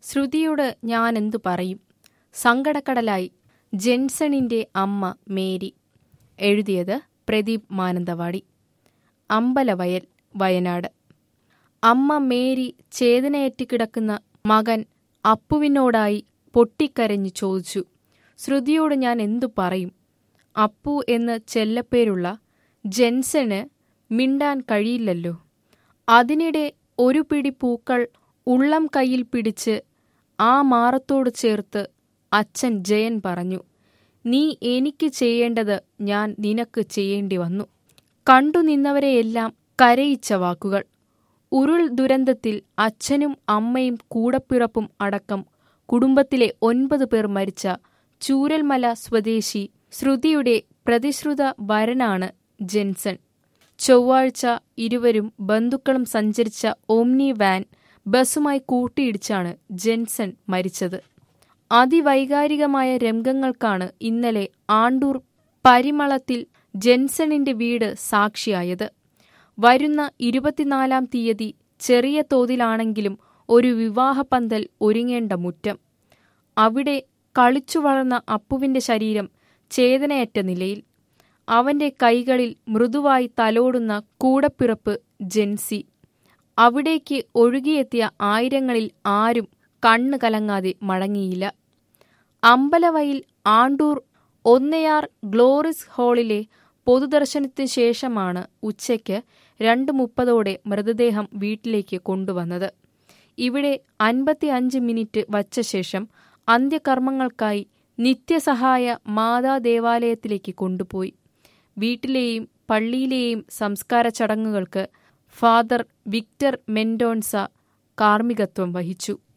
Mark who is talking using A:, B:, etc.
A: ശ്രുതിയോട് ഞാനെന്തു പറയും സങ്കടക്കടലായി ജെൻസണിന്റെ അമ്മ മേരി എഴുതിയത് പ്രദീപ് മാനന്തവാടി അമ്പലവയൽ വയനാട് അമ്മ മേരി ചേതനയേറ്റ് കിടക്കുന്ന മകൻ അപ്പുവിനോടായി പൊട്ടിക്കരഞ്ഞു ചോദിച്ചു ശ്രുതിയോട് ഞാൻ എന്തു പറയും അപ്പു എന്ന് ചെല്ലപ്പേരുള്ള ജെൻസന് മിണ്ടാൻ കഴിയില്ലല്ലോ അതിനിടെ ഒരു പിടി പൂക്കൾ ഉള്ളം കയ്യിൽ പിടിച്ച് ആ മാറത്തോട് ചേർത്ത് അച്ഛൻ ജയൻ പറഞ്ഞു നീ എനിക്ക് ചെയ്യേണ്ടത് ഞാൻ നിനക്ക് ചെയ്യേണ്ടി വന്നു കണ്ടു നിന്നവരെയെല്ലാം കരയിച്ച വാക്കുകൾ ഉരുൾ ദുരന്തത്തിൽ അച്ഛനും അമ്മയും കൂടപ്പിറപ്പും അടക്കം കുടുംബത്തിലെ ഒൻപത് പേർ മരിച്ച ചൂരൽമല സ്വദേശി ശ്രുതിയുടെ പ്രതിശ്രുത വരനാണ് ജെൻസൺ ചൊവ്വാഴ്ച ഇരുവരും ബന്ധുക്കളും സഞ്ചരിച്ച ഓംനി വാൻ ബസുമായി കൂട്ടിയിടിച്ചാണ് ജെൻസൺ മരിച്ചത് അതിവൈകാരികമായ രംഗങ്ങൾക്കാണ് ഇന്നലെ ആണ്ടൂർ പരിമളത്തിൽ ജെൻസണിന്റെ വീട് സാക്ഷിയായത് വരുന്ന ഇരുപത്തിനാലാം തീയതി ചെറിയ തോതിലാണെങ്കിലും ഒരു വിവാഹപന്തൽ ഒരുങ്ങേണ്ട മുറ്റം അവിടെ കളിച്ചു വളർന്ന അപ്പുവിന്റെ ശരീരം ചേതനയറ്റ നിലയിൽ അവന്റെ കൈകളിൽ മൃദുവായി തലോടുന്ന കൂടപ്പിറപ്പ് ജെൻസി അവിടേക്ക് ഒഴുകിയെത്തിയ ആയിരങ്ങളിൽ ആരും കണ്ണു കലങ്ങാതെ മടങ്ങിയില്ല അമ്പലവയിൽ ആണ്ടൂർ ഒന്നയാർ ഗ്ലോറിസ് ഹാളിലെ പൊതുദർശനത്തിന് ശേഷമാണ് ഉച്ചയ്ക്ക് രണ്ട് മുപ്പതോടെ മൃതദേഹം വീട്ടിലേക്ക് കൊണ്ടുവന്നത് ഇവിടെ അൻപത്തിയഞ്ച് മിനിറ്റ് വച്ച ശേഷം അന്ത്യകർമ്മങ്ങൾക്കായി നിത്യസഹായ മാതാ ദേവാലയത്തിലേക്ക് കൊണ്ടുപോയി വീട്ടിലെയും പള്ളിയിലെയും സംസ്കാര ചടങ്ങുകൾക്ക് ഫാദർ വിക്ടർ മെൻഡോൺസ കാർമ്മികത്വം വഹിച്ചു